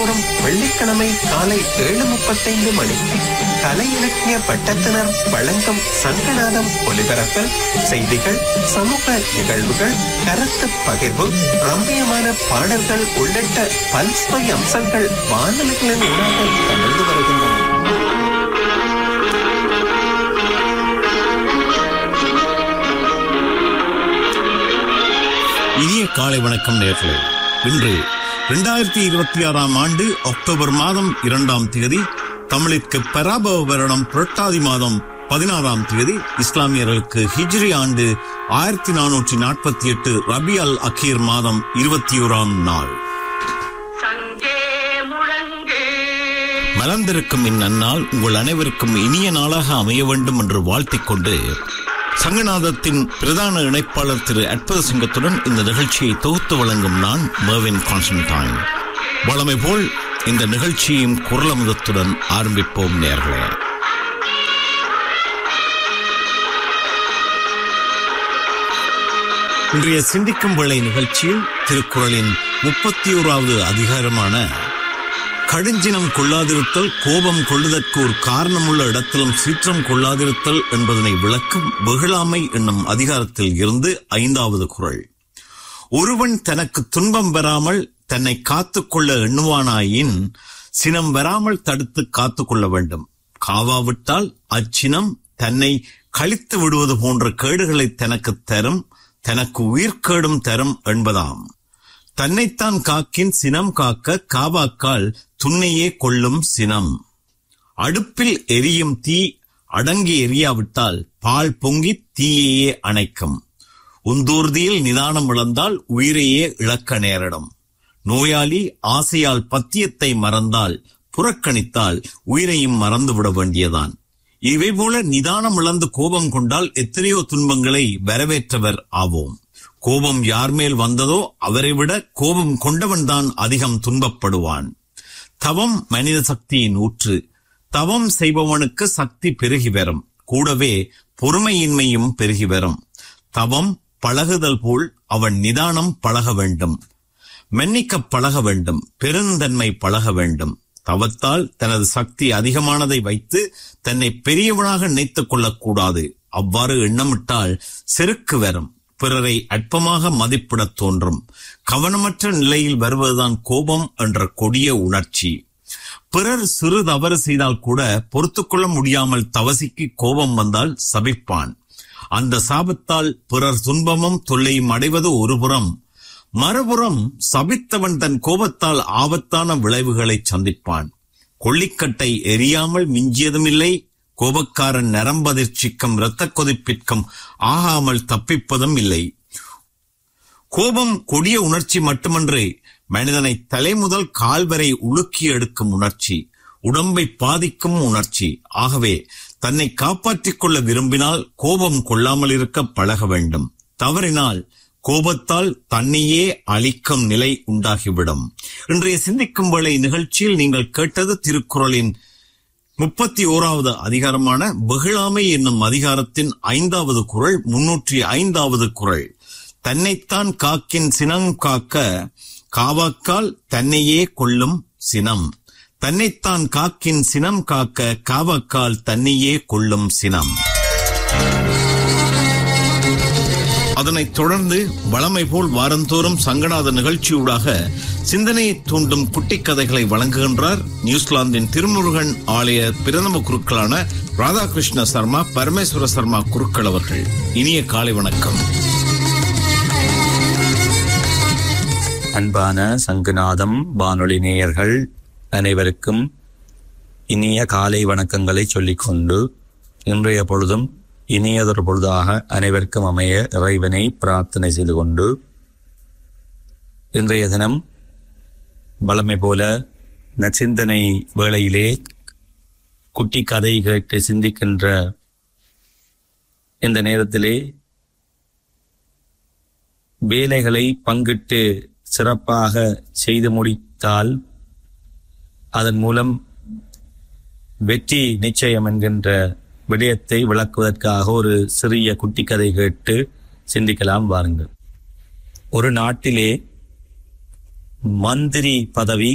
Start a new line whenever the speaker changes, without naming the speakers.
வாரந்தோறும் வெள்ளிக்கிழமை காலை ஏழு முப்பத்தைந்து மணிக்கு கலை இலக்கிய பட்டத்தினர் வழங்கும் சங்கநாதம் ஒலிபரப்பில் செய்திகள் சமூக நிகழ்வுகள் கருத்து பகிர்வு ரம்மியமான பாடல்கள் உள்ளிட்ட பல்சுவை அம்சங்கள் வானொலிகளின் ஊடாக கலந்து வருகின்றன
இனிய காலை வணக்கம் நேர்களே இன்று இரண்டாயிரத்தி இருபத்தி ஆறாம் ஆண்டு அக்டோபர் மாதம் இரண்டாம் தேதி தமிழுக்கு பராபவ வருடம் புரட்டாதி மாதம் பதினாறாம் தேதி இஸ்லாமியர்களுக்கு ஹிஜ்ரி ஆண்டு ஆயிரத்தி நானூற்றி நாற்பத்தி எட்டு ரபி அல் அக்கீர் மாதம் இருபத்தி ஓராம் நாள்
சங்கே முழங்கு
மலர்ந்திருக்கும் இந்நன்னாள் உங்கள் அனைவருக்கும் இனிய நாளாக அமைய வேண்டும் என்று வாழ்த்திக் கொண்டு சங்கநாதத்தின் பிரதான இணைப்பாளர் திரு அற்புத சிங்கத்துடன் இந்த நிகழ்ச்சியை தொகுத்து வழங்கும் நான் மேவின் கான்ஸ்டன்டைன் வளமை போல் இந்த நிகழ்ச்சியும் குரலமுதத்துடன் ஆரம்பிப்போம் நேர்களே இன்றைய சிந்திக்கும் வேளை நிகழ்ச்சியில் திருக்குறளின் முப்பத்தி ஓராவது அதிகாரமான கடுஞ்சினம் கொள்ளாதிருத்தல் கோபம் கொள்ளுதற்கு ஒரு காரணமுள்ள இடத்திலும் சீற்றம் கொள்ளாதிருத்தல் என்பதனை விளக்கும் வெகுளாமை என்னும் அதிகாரத்தில் இருந்து ஐந்தாவது குறள் ஒருவன் தனக்கு துன்பம் வராமல் தன்னை காத்துக்கொள்ள எண்ணுவானாயின் சினம் வராமல் தடுத்து காத்துக்கொள்ள வேண்டும் காவாவிட்டால் அச்சினம் தன்னை கழித்து விடுவது போன்ற கேடுகளை தனக்கு தரும் தனக்கு உயிர்கேடும் தரும் என்பதாம் தன்னைத்தான் காக்கின் சினம் காக்க காவாக்கால் துண்ணையே கொள்ளும் சினம் அடுப்பில் எரியும் தீ அடங்கி எரியாவிட்டால் பால் பொங்கி தீயையே அணைக்கும் உந்தூர்தியில் நிதானம் இழந்தால் உயிரையே இழக்க நேரிடும் நோயாளி ஆசையால் பத்தியத்தை மறந்தால் புறக்கணித்தால் உயிரையும் மறந்துவிட வேண்டியதான் இவை போல நிதானம் இழந்து கோபம் கொண்டால் எத்தனையோ துன்பங்களை வரவேற்றவர் ஆவோம் கோபம் யார் மேல் வந்ததோ அவரை விட கோபம் கொண்டவன்தான் அதிகம் துன்பப்படுவான் தவம் மனித சக்தியின் ஊற்று தவம் செய்பவனுக்கு சக்தி பெருகி வரும் கூடவே பொறுமையின்மையும் பெருகி வரும் தவம் பழகுதல் போல் அவன் நிதானம் பழக வேண்டும் மன்னிக்க பழக வேண்டும் பெருந்தன்மை பழக வேண்டும் தவத்தால் தனது சக்தி அதிகமானதை வைத்து தன்னை பெரியவனாக நினைத்துக் கொள்ளக்கூடாது அவ்வாறு எண்ணமிட்டால் செருக்கு வரும் பிறரை அற்பமாக மதிப்பிடத் தோன்றும் கவனமற்ற நிலையில் வருவதுதான் கோபம் என்ற கொடிய உணர்ச்சி பிறர் சிறு தவறு செய்தால் கூட பொறுத்துக்கொள்ள முடியாமல் தவசிக்கு கோபம் வந்தால் சபிப்பான் அந்த சாபத்தால் பிறர் துன்பமும் தொல்லையும் அடைவது ஒருபுறம் மறுபுறம் சபித்தவன் தன் கோபத்தால் ஆபத்தான விளைவுகளை சந்திப்பான் கொள்ளிக்கட்டை எரியாமல் மிஞ்சியதுமில்லை கோபக்காரன் நரம்பதிர்ச்சிக்கும் இரத்த கொதிப்பிற்கும் ஆகாமல் தப்பிப்பதும் இல்லை கோபம் கொடிய உணர்ச்சி மட்டுமன்றே மனிதனை தலை முதல் கால் வரை உலுக்கி எடுக்கும் உணர்ச்சி உடம்பை பாதிக்கும் உணர்ச்சி ஆகவே தன்னை காப்பாற்றிக் கொள்ள விரும்பினால் கோபம் கொள்ளாமல் இருக்க பழக வேண்டும் தவறினால் கோபத்தால் தன்னையே அழிக்கும் நிலை உண்டாகிவிடும் இன்றைய சிந்திக்கும் வேளை நிகழ்ச்சியில் நீங்கள் கேட்டது திருக்குறளின் முப்பத்தி ஓராவது அதிகாரமான வெகுளாமை என்னும் அதிகாரத்தின் ஐந்தாவது குறள் முன்னூற்றி ஐந்தாவது குறள் தன்னைத்தான் காக்கின் சினம் காக்க காவாக்கால் தன்னையே கொள்ளும் சினம் தன்னைத்தான் காக்கின் சினம் காக்க காவாக்கால் தன்னையே கொள்ளும் சினம் அதனைத் தொடர்ந்து வளமை போல் வாரந்தோறும் சங்கநாத நிகழ்ச்சியூடாக சிந்தனையை தூண்டும் குட்டி கதைகளை வழங்குகின்றார் நியூசிலாந்தின் திருமுருகன் ஆலய பிரதம குருக்களான ராதாகிருஷ்ண சர்மா பரமேஸ்வர சர்மா குருக்கள் அவர்கள் இனிய காலை வணக்கம்
அன்பான சங்குநாதம் வானொலி நேயர்கள் அனைவருக்கும் இனிய காலை வணக்கங்களை சொல்லிக்கொண்டு இன்றைய பொழுதும் இனியதொரு பொழுதாக அனைவருக்கும் அமைய இறைவனை பிரார்த்தனை செய்து கொண்டு இன்றைய தினம் வளமை போல நச்சிந்தனை வேளையிலே குட்டி கதை கேட்டு சிந்திக்கின்ற இந்த நேரத்திலே வேலைகளை பங்கிட்டு சிறப்பாக செய்து முடித்தால் அதன் மூலம் வெற்றி நிச்சயம் என்கின்ற விடயத்தை விளக்குவதற்காக ஒரு சிறிய குட்டி கதை கேட்டு சிந்திக்கலாம் வாருங்கள் ஒரு நாட்டிலே மந்திரி பதவி